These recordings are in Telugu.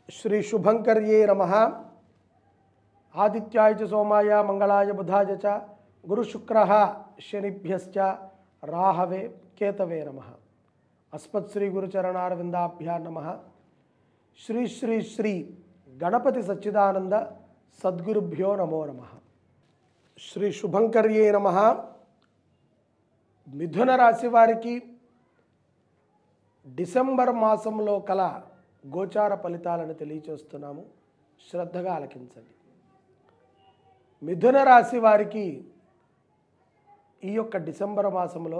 శ్రీ శుభంకర్యే నమ ఆదిత్యాయ చ సోమాయ మంగళాయ బుధాయ చ గురుశుక్ర శనిభ్యశ్చ రాహవే కేతవే నమ అస్మత్ శ్రీ గురుచరణారవిందాభ్యా నమ శ్రీ శ్రీ శ్రీ గణపతి సచ్చిదానంద సద్గురుభ్యో నమో నమ శ్రీ శుభంకర్యే నమ మిథున రాశి వారికి డిసెంబర్ మాసంలో కల గోచార ఫలితాలను తెలియచేస్తున్నాము శ్రద్ధగా ఆలకించండి మిథున రాశి వారికి ఈ యొక్క డిసెంబర్ మాసంలో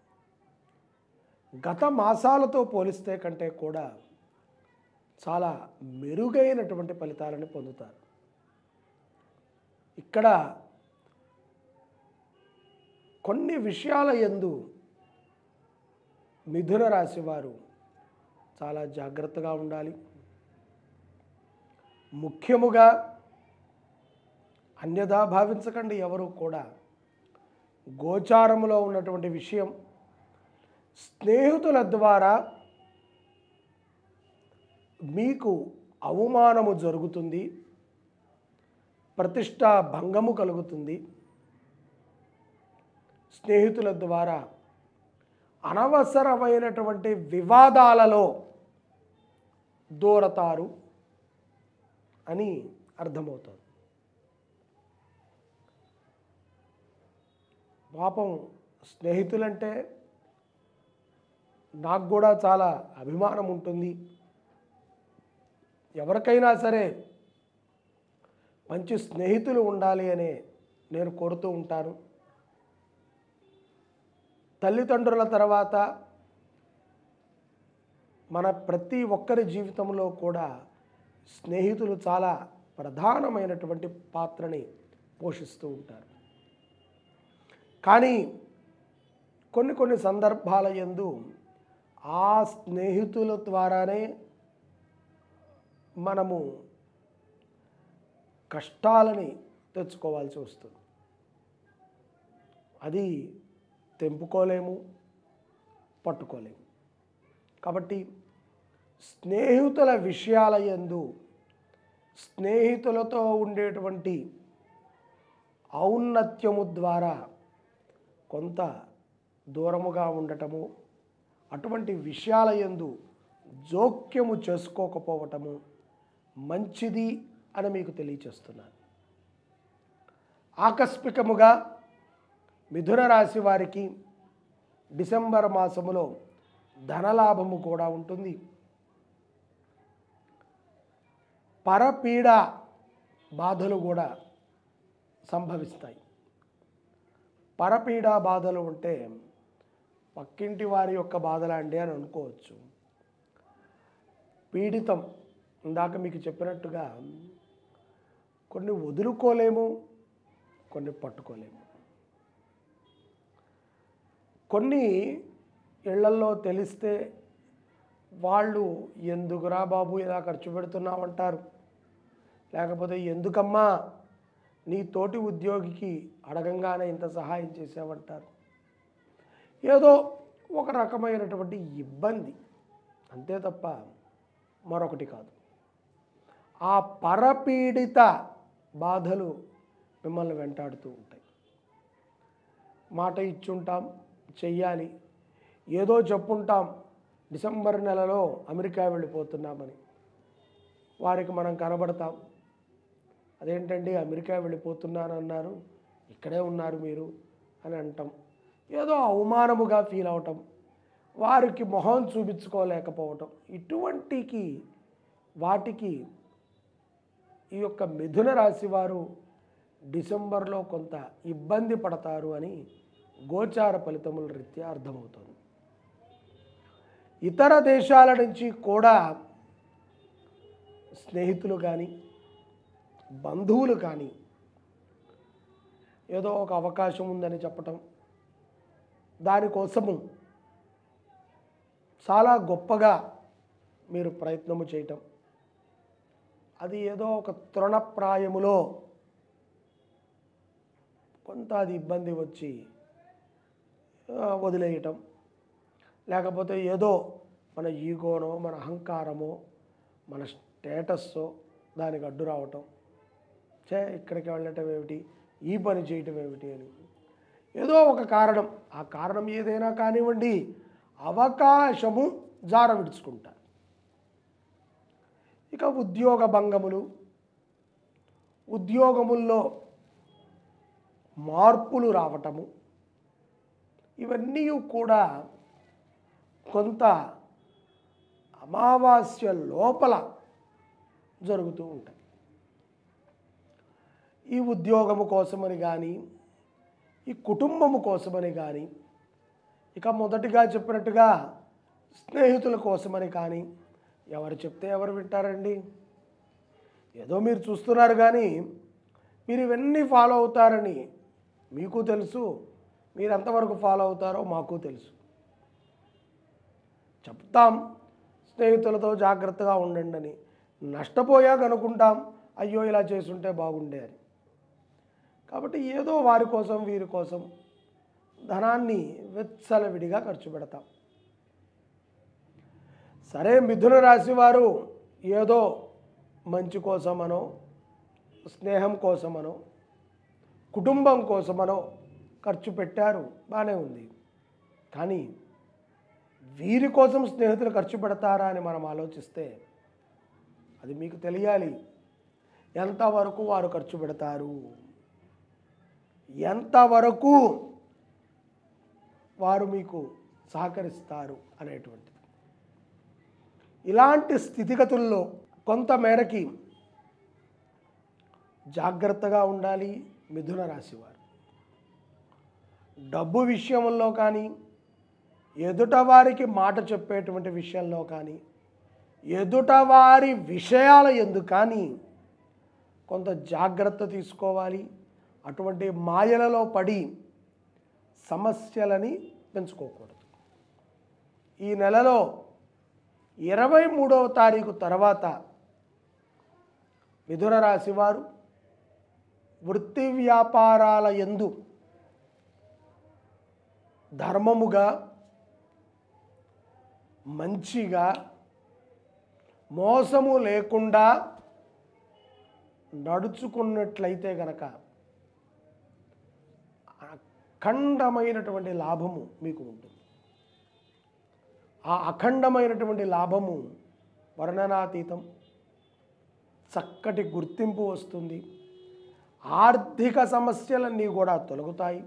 గత మాసాలతో పోలిస్తే కంటే కూడా చాలా మెరుగైనటువంటి ఫలితాలను పొందుతారు ఇక్కడ కొన్ని విషయాల యందు మిథున రాశి వారు చాలా జాగ్రత్తగా ఉండాలి ముఖ్యముగా అన్యదా భావించకండి ఎవరు కూడా గోచారములో ఉన్నటువంటి విషయం స్నేహితుల ద్వారా మీకు అవమానము జరుగుతుంది ప్రతిష్ట భంగము కలుగుతుంది స్నేహితుల ద్వారా అనవసరమైనటువంటి వివాదాలలో దూరతారు అని అర్థమవుతుంది పాపం స్నేహితులంటే నాకు కూడా చాలా అభిమానం ఉంటుంది ఎవరికైనా సరే మంచి స్నేహితులు ఉండాలి అనే నేను కోరుతూ ఉంటాను తల్లిదండ్రుల తర్వాత మన ప్రతి ఒక్కరి జీవితంలో కూడా స్నేహితులు చాలా ప్రధానమైనటువంటి పాత్రని పోషిస్తూ ఉంటారు కానీ కొన్ని కొన్ని సందర్భాల యందు ఆ స్నేహితుల ద్వారానే మనము కష్టాలని తెచ్చుకోవాల్సి వస్తుంది అది తెంపుకోలేము పట్టుకోలేము కాబట్టి స్నేహితుల విషయాల యందు స్నేహితులతో ఉండేటువంటి ఔన్నత్యము ద్వారా కొంత దూరముగా ఉండటము అటువంటి విషయాల యందు జోక్యము చేసుకోకపోవటము మంచిది అని మీకు తెలియచేస్తున్నాను ఆకస్మికముగా మిథున రాశి వారికి డిసెంబర్ మాసములో ధనలాభము కూడా ఉంటుంది పరపీడ బాధలు కూడా సంభవిస్తాయి పరపీడ బాధలు ఉంటే పక్కింటి వారి యొక్క బాధలాండి అని అనుకోవచ్చు పీడితం ఇందాక మీకు చెప్పినట్టుగా కొన్ని వదులుకోలేము కొన్ని పట్టుకోలేము కొన్ని ఇళ్లల్లో తెలిస్తే వాళ్ళు ఎందుకురా బాబు ఇలా ఖర్చు పెడుతున్నామంటారు లేకపోతే ఎందుకమ్మా నీ తోటి ఉద్యోగికి అడగంగానే ఇంత సహాయం చేసావంటారు ఏదో ఒక రకమైనటువంటి ఇబ్బంది అంతే తప్ప మరొకటి కాదు ఆ పరపీడిత బాధలు మిమ్మల్ని వెంటాడుతూ ఉంటాయి మాట ఇచ్చుంటాం చెయ్యాలి ఏదో చెప్పుంటాం డిసెంబర్ నెలలో అమెరికా వెళ్ళిపోతున్నామని వారికి మనం కనబడతాం అదేంటండి అమెరికా వెళ్ళిపోతున్నానన్నారు ఇక్కడే ఉన్నారు మీరు అని అంటాం ఏదో అవమానముగా ఫీల్ అవటం వారికి మొహం చూపించుకోలేకపోవటం ఇటువంటికి వాటికి ఈ యొక్క మిథున రాశి వారు డిసెంబర్లో కొంత ఇబ్బంది పడతారు అని గోచార ఫలితముల రీత్యా అర్థమవుతుంది ఇతర దేశాల నుంచి కూడా స్నేహితులు కానీ బంధువులు కానీ ఏదో ఒక అవకాశం ఉందని చెప్పటం దానికోసము చాలా గొప్పగా మీరు ప్రయత్నము చేయటం అది ఏదో ఒక తృణప్రాయములో కొంత అది ఇబ్బంది వచ్చి ఆ, వదిలేయటం లేకపోతే ఏదో మన ఈగోనో మన అహంకారమో మన స్టేటస్ దానికి అడ్డు రావటం చే ఇక్కడికి వెళ్ళటం ఏమిటి ఈ పని చేయటం ఏమిటి అని ఏదో ఒక కారణం ఆ కారణం ఏదైనా కానివ్వండి అవకాశము జార విడుచుకుంటారు ఇక ఉద్యోగ భంగములు ఉద్యోగముల్లో మార్పులు రావటము ఇవన్నీ కూడా కొంత అమావాస్య లోపల జరుగుతూ ఉంటాయి ఈ ఉద్యోగము కోసమని కానీ ఈ కుటుంబము కోసమని కానీ ఇక మొదటిగా చెప్పినట్టుగా స్నేహితుల కోసమని కానీ ఎవరు చెప్తే ఎవరు వింటారండి ఏదో మీరు చూస్తున్నారు కానీ మీరు ఇవన్నీ ఫాలో అవుతారని మీకు తెలుసు మీరు ఎంతవరకు ఫాలో అవుతారో మాకు తెలుసు చెప్తాం స్నేహితులతో జాగ్రత్తగా ఉండండి అని నష్టపోయాక అనుకుంటాం అయ్యో ఇలా చేసుంటే బాగుండే అని కాబట్టి ఏదో వారి కోసం వీరి కోసం ధనాన్ని వెచ్చలవిడిగా ఖర్చు పెడతాం సరే మిథున రాశి వారు ఏదో మంచి కోసమనో స్నేహం కోసమనో కుటుంబం కోసమనో ఖర్చు పెట్టారు బాగానే ఉంది కానీ వీరి కోసం స్నేహితులు ఖర్చు పెడతారా అని మనం ఆలోచిస్తే అది మీకు తెలియాలి ఎంతవరకు వారు ఖర్చు పెడతారు ఎంతవరకు వారు మీకు సహకరిస్తారు అనేటువంటిది ఇలాంటి స్థితిగతుల్లో కొంత మేరకి జాగ్రత్తగా ఉండాలి మిథున రాశి వారు డబ్బు విషయంలో కానీ ఎదుటవారికి మాట చెప్పేటువంటి విషయంలో కానీ ఎదుటవారి విషయాల ఎందు కానీ కొంత జాగ్రత్త తీసుకోవాలి అటువంటి మాయలలో పడి సమస్యలని పెంచుకోకూడదు ఈ నెలలో ఇరవై మూడవ తారీఖు తర్వాత మిథున రాశి వారు వృత్తి వ్యాపారాల ఎందు ధర్మముగా మంచిగా మోసము లేకుండా నడుచుకున్నట్లయితే గనక అఖండమైనటువంటి లాభము మీకు ఉంటుంది ఆ అఖండమైనటువంటి లాభము వర్ణనాతీతం చక్కటి గుర్తింపు వస్తుంది ఆర్థిక సమస్యలన్నీ కూడా తొలగుతాయి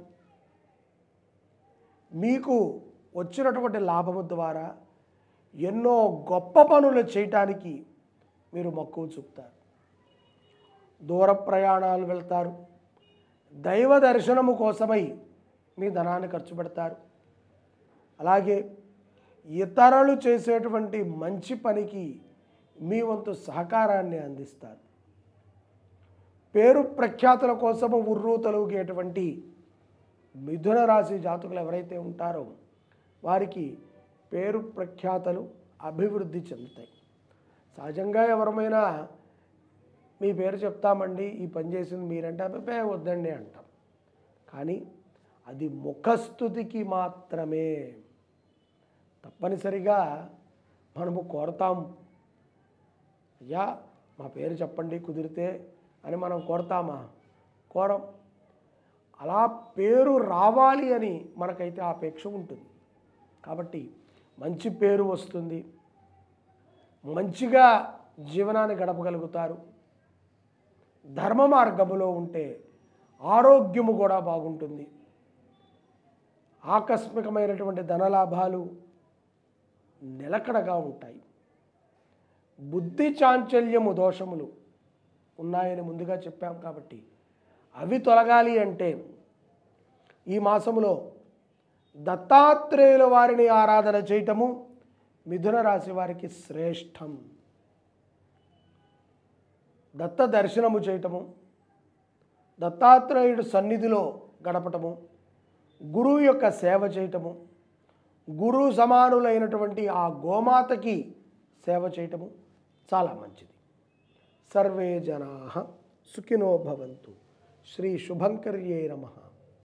మీకు వచ్చినటువంటి లాభము ద్వారా ఎన్నో గొప్ప పనులు చేయటానికి మీరు మక్కువ చూపుతారు దూర ప్రయాణాలు వెళ్తారు దైవ దర్శనము కోసమై మీ ధనాన్ని ఖర్చు పెడతారు అలాగే ఇతరులు చేసేటువంటి మంచి పనికి మీ వంతు సహకారాన్ని అందిస్తారు పేరు ప్రఖ్యాతుల కోసము ఉర్రూ తొలగేటువంటి మిథున రాశి జాతకులు ఎవరైతే ఉంటారో వారికి పేరు ప్రఖ్యాతలు అభివృద్ధి చెందుతాయి సహజంగా ఎవరమైనా మీ పేరు చెప్తామండి ఈ పని చేసింది మీరంటే అబ్బాయి వద్దండి అంటాం కానీ అది ముఖస్థుతికి మాత్రమే తప్పనిసరిగా మనము కోరతాం అయ్యా మా పేరు చెప్పండి కుదిరితే అని మనం కోరతామా కోరం అలా పేరు రావాలి అని మనకైతే ఆపేక్ష ఉంటుంది కాబట్టి మంచి పేరు వస్తుంది మంచిగా జీవనాన్ని గడపగలుగుతారు ధర్మ మార్గములో ఉంటే ఆరోగ్యము కూడా బాగుంటుంది ఆకస్మికమైనటువంటి ధనలాభాలు నిలకడగా ఉంటాయి బుద్ధి చాంచల్యము దోషములు ఉన్నాయని ముందుగా చెప్పాం కాబట్టి అవి తొలగాలి అంటే ఈ మాసములో దత్తాత్రేయుల వారిని ఆరాధన చేయటము మిథున రాశి వారికి శ్రేష్టం దత్త దర్శనము చేయటము దత్తాత్రేయుడు సన్నిధిలో గడపటము గురువు యొక్క సేవ చేయటము గురు సమానులైనటువంటి ఆ గోమాతకి సేవ చేయటము చాలా మంచిది సర్వే జనా సుఖినో భవంతు శ్రీ శుభంకర్యే నమః